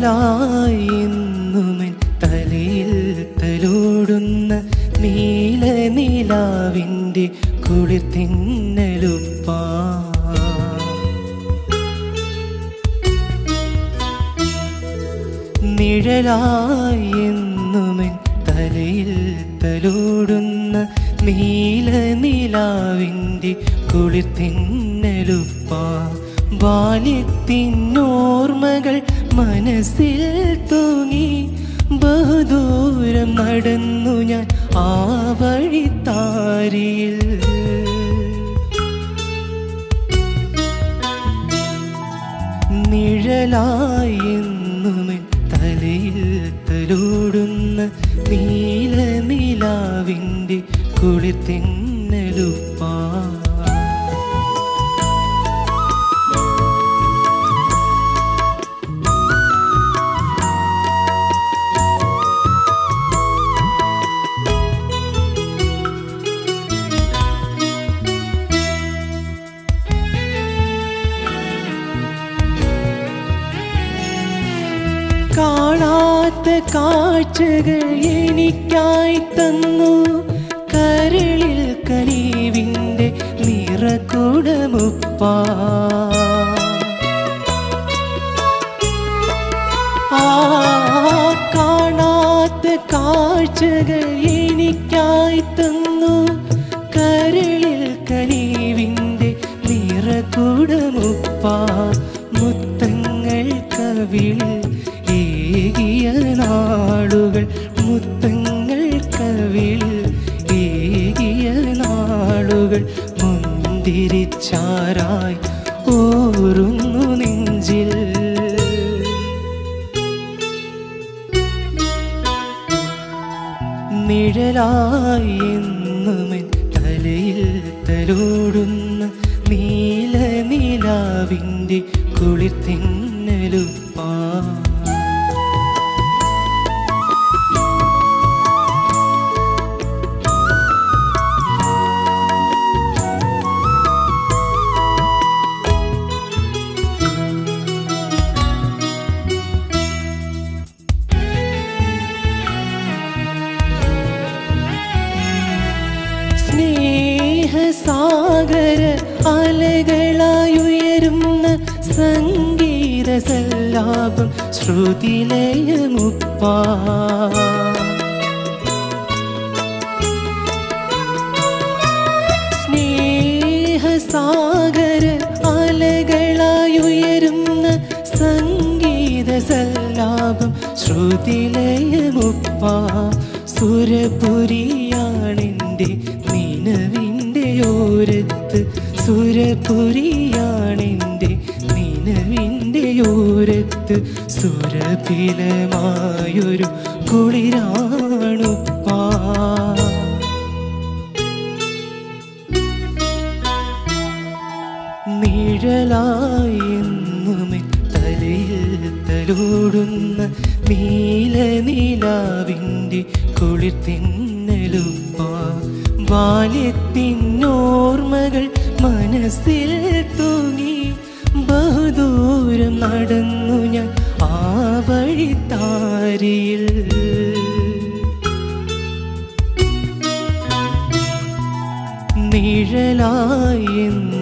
നിഴലായി എന്നുമെൻ തലയിൽ തലോടുന്ന നീല നിലാവിൻ്റെ കുളിർ തിന്നലുപ്പാ നിഴലായി എന്നുമെൻ തലയിൽ തലോടുന്ന നീല നിലാവിൻ്റെ കുളിർ തിന്നലുപ്പാ ബാല്യത്തിനോർമ്മകൾ മനസ്സിൽ തൂങ്ങി ബഹുദൂരം നടന്നു ഞാൻ ആ വഴിത്താരിയിൽ നിഴലായി എന്നുമെൻ തലയിൽ തലോടുന്ന നീല നിലാവിൻ്റെ കുളിർ തിന്നലുപ്പാ കാണാത്ത കാഴ്ചകൾ എനിക്കായി തന്നു കരളിൽ കനീവിൻ്റെ നിറകുടമുപ്പ ആ കാണാത്ത കാഴ്ചകൾ എനിക്കായി തന്നു കരളിൽ കനീവിൻ്റെ നിറകുടമുപ്പ മുത്തങ്ങൾ കവിളിൽ ഏകിയ നാളുകൾ മുത്തങ്ങൾ കവിളിൽ ഏകിയ നാളുകൾ മുന്തിരിച്ചാരായി ഓരുന്നു നെഞ്ചിൽ നിഴലായി എന്നുമെൻ തലയിൽ തലോടുന്ന നീല നിലാവിൻ്റെ കുളിർ തിന്നലുപ്പാ സ്നേഹസാഗര അലകളായുയരുന്ന സംഗീത സല്ലാപം ശ്രുതിലയമുപ്പാ സ്നേഹസാഗര അലകളായുയരുന്ന സംഗീത സല്ലാപം ശ്രുതിലയമുപ്പ സുരപുരിയാണെൻ്റെ നിലവിൻ്റെ ഓരത്ത് സുരപുരിയാണെൻ്റെ നിലവിൻ്റെ ഓരത്ത് സുരഭിലമായൊരു കുളിരാണുപ്പാ നിഴലായി എന്നുമേ തലയിൽ തലോടുന്ന നീല നിലാവിൻ്റെ കുളിർ തിന്നലുപ്പാ ബാല്യത്തിനോർമ്മകൾ മനസ്സിൽ തൂങ്ങി ബഹുദൂരം നടന്നു ഞാൻ ആ വഴിത്താരിയിൽ നിഴലായി എന്ന്